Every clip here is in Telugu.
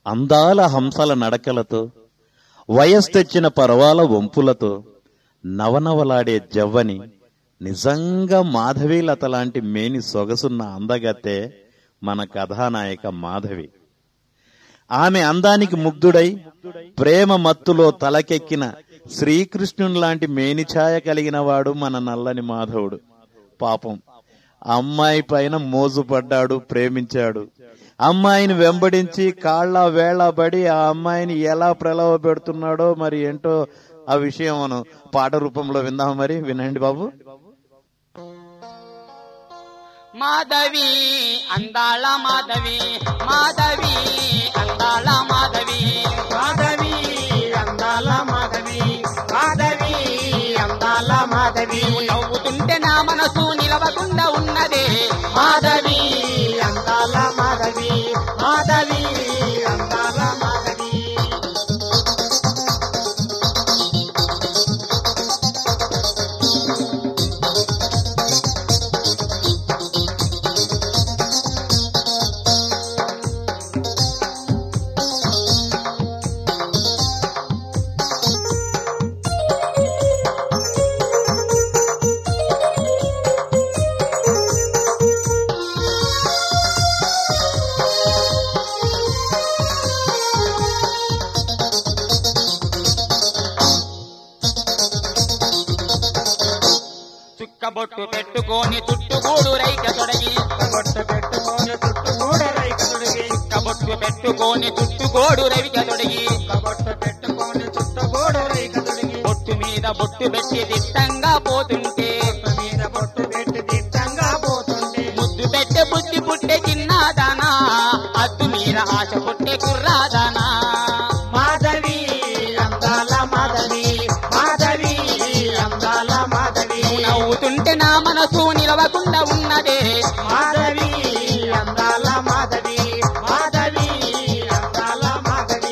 అందాల హంసల నడకలతో వయస్ తెచ్చిన పర్వాల వంపులతో నవనవలాడే జవ్వని నిజంగా మాధవీలత లాంటి మేని సొగసున్న అందగతే మన కథానాయక మాధవి ఆమె అందానికి ముగ్ధుడై ప్రేమ మత్తులో తలకెక్కిన శ్రీకృష్ణుని లాంటి మేనిఛాయ కలిగిన వాడు మన నల్లని మాధవుడు పాపం అమ్మాయి పైన మోజుపడ్డాడు ప్రేమించాడు అమ్మాయిని వెంబడించి కాళ్ళ వేళబడి ఆ అమ్మాయిని ఎలా ప్రలోభ పెడుతున్నాడో మరి ఏంటో ఆ విషయం మనం పాట రూపంలో విందాం మరి వినండి బాబు మాధవి అందాల మాధవి మాధవి అందాల మాధవి మాధవి అందాల మాధవి మాధవి అందాల మాధవి నవ్వుతుంటే నా మనసు నిలవకుండా ఉన్నదే మాధవి అందాల మాధవి మాధవి అందాల మాధవి చుక్కబొట్టు పెట్టుకొని చుట్టుగూడు రైక తొడగి కొట్ట పెట్టుకొని చుట్టూ కూడా రైక తొడిగి చుక్కబొట్టు పెట్టుకొని చుట్టుగోడు రవిక తొడగి కొట్ట పెట్టుకొని చుట్టూ కూడా రైక తొడిగి బొట్టు మీద బొట్టు పెట్టి దిట్టంగా పోతుంటే పొట్ట మీద పొట్టు పెట్టి దిట్టంగా పోతుంది ముద్దు పెట్టే బుద్ధి పుట్టే చిన్నదానా అద్దు మీర ఆశ పుట్టే కుర్రాదానా మాధవి అందాల మాధవి మాధవి అందాల మాధవి నవ్వుతుంటే నా మనసు నిలవకుండా ఉన్నదే మాధవి అందాల మాధవి మాధవి అందాల మాధవి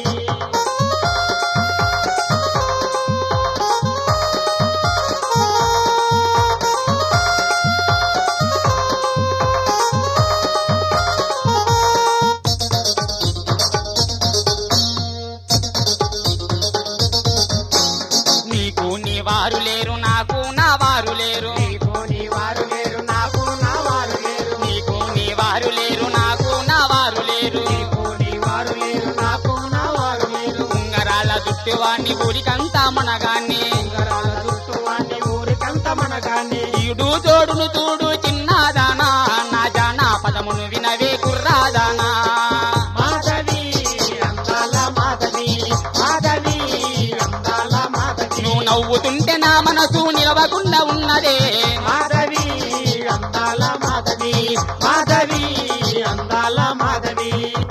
నీకు నీ వారు లేరు నాకు నా వారు లేరు నీకు నీ వారు లేరు నాకు నా వారు లేరు నీకు నీ వారు లేరు నాకు నా వారు లేరు నీకు నీ వారు లేరు నాకు నా వారు లేరు ఉంగరాల జుట్టు వాణ్ణి ఊరికంతా మనగాన్ని ఉంగరాల చుట్టూ వాణ్ణి ఊరికంత మనగాన్ని ఈడు జోడును చూడు చిన్నదానా నా జానా పదమును వినవే కుర్రాదానా మాధవి అందాల మాధవి మాధవి అందాల మాధవి నువ్వు నవ్వుతుంటే నా మనసు నిలవకుండా ఉన్నదే మాధవి అందాల మాధవి మాధవి అందాల మాధవి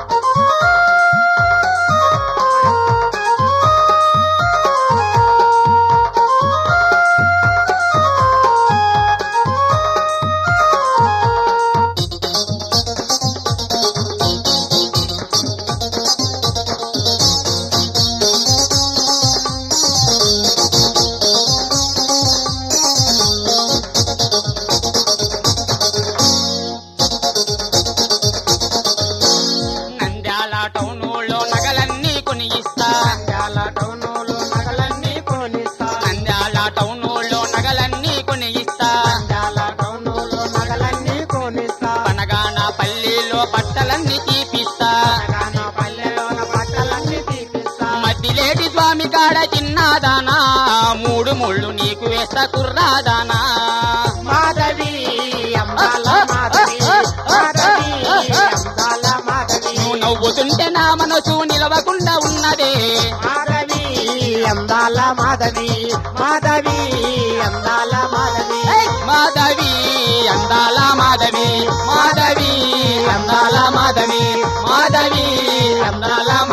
నంద్యాల టౌనులో నగలన్నీ కొని ఇస్తా నంద్యాల టౌనులో నగలన్నీ కొనిస్తా నంద్యాల టౌనులో నగలన్నీ కొని ఇస్తా నంద్యాల టౌనులో నగలన్నీ కొనిస్తా పనగాన పల్లిలో బట్టలన్నీ తీపిస్తా తెలంగాణ పల్లెలోన బట్టలన్నీ తీపిస్తా మద్దిలేటి స్వామి కాడ చిన్నదానా మూడు ముళ్ళు నీకు వేస్తా కుర్రాదానా మాధవి అందాల మాధవి మాధవి అందాల మాధవి నువ్వు నవ్వుతుంటే నా మనసు నిలవకుండా ఉన్నదే మాధవి అందాల మాధవి మాధవి అందాల మాధవి మాధవి అందాల మాధవి మాధవి అందాల మాధవి మాధవి అందాల